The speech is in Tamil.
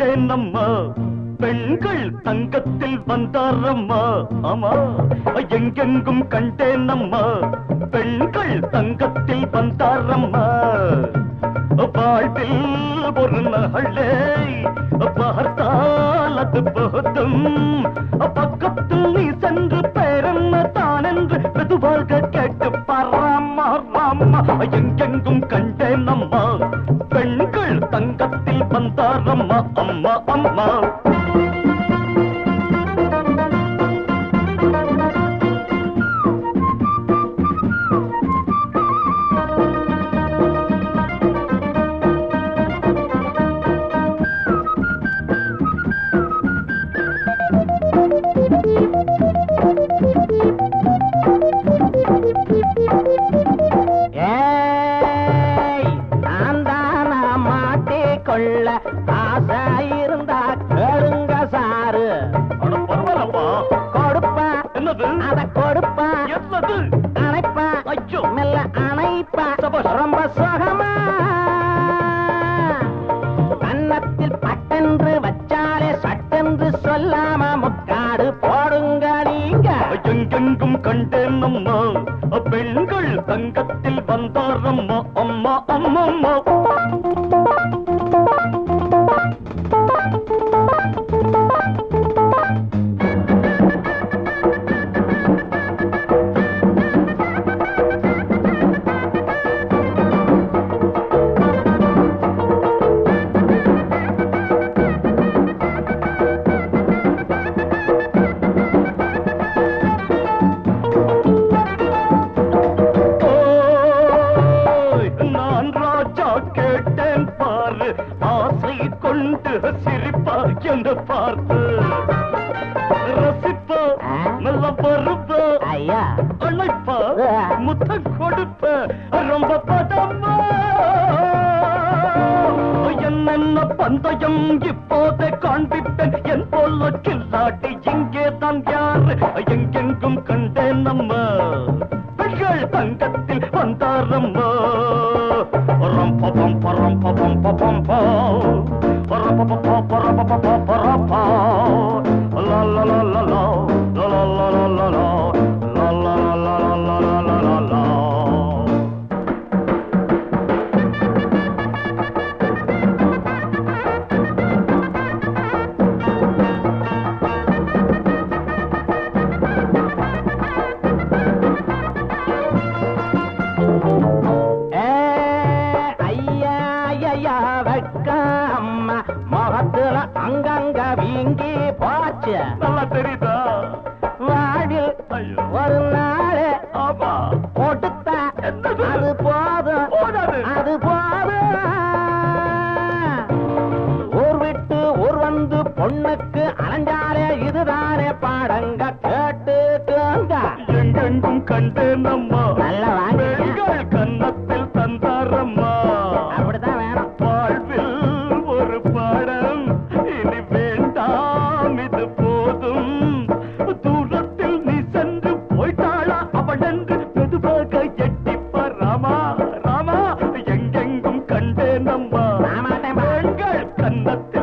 கண்டேனம்மா பெண்கள் தங்கத்தில் வந்தாரம்மா ஆமா எங்கெங்கும் கண்டேனம்மா பெண்கள் தங்கத்தில் வந்தாரம்மா வாழ்வில் ஒரு நகழே பார்த்தால் அது போதும் பக்கத்தில் நீ சென்று பேரென்ன தான் என்று மெதுவாக கேட்டு பாராமா ராமா எங்கெங்கும் கண்டேனம்மா பெண்கள் தங்கத்தில் வந்தாரம்மா அம்மா அம்மா ஏய், நான் தானா மாட்டிக்கொள்ள ஆசை இருந்தா கேளுங்க சாரு அட பரவாயில்லப்பா கொடுப்பா என்னது அத கொடுப்பா என்னது அணைப்பா ஐயோ மெல்ல அணைப்பா சபாஷ். ரொம்ப சுகமா கன்னத்தில் பட்டென்று வச்சாலே சட்டென்று சொல்லாம முக்காடு போடுங்க நீங்க எங்கெங்கும் கண்டேனம்மா பெண்கள் தங்கத்தில் வந்தாரம்மா அம்மா அம்மம்மா ஓய், நான் ராஜா கேட்டேன் பாரு ஆசை கொண்டு சிரிப்பா என்று பார்த்து ரசிப்பா நல்ல பருப்பா ஐயா அழைப்பா முத்தம் கொடுப்ப ரொம்ப பதமா என்னென்ன பந்தயம் இப்போதே காண்பிப்பேன் என் போல கில்லாடி இங்கே தான் யாரு எங்கெங்கும் கண்டேன் நம்ம பெண்கள் தங்கத்தில் வந்தாரம்மா ரம்பபம் பரம்பபம் பபம் பா பரபபபா பரபபபா பரபா லா லா லா லா லா லா லா லா லா லா லா லா லா லா லா லா லா லா லா ஏ, ஐயா ஐயா வெக்க அம்மா முகத்துல அங்கங்க வீங்கி போச்சு நல்லா தெரியுதா வாழில் ஐயோ ஒரு நாள் ஆமா கொடுத்தா என்னது? அது போதும் போதாது. அது போதும் ஊர் விட்டு ஊர் வந்து பொண்ணுக்கு அலைஞ்சாலே இதுதானே பாடங்க கேட்டுக்கோங்க எங்கெங்கும் கண்டேனம்மா நல்லா வாங்கிக்க. பெண்கள் கன்னத்தில் தந்தாரம்மா அப்படிதான் வேணும் வாழ்வில் ஒரு பாடம் இனி வேண்டாம் இது போதும் தூரத்தில் நீ சென்று போய்ட்டாளா அவள் என்று மெதுவாக எட்டிப்பா ராமா ராமா எங்கெங்கும் கண்டேனம்மா நான் மாட்டேன் பா. பெண்கள் கன்னத்தில்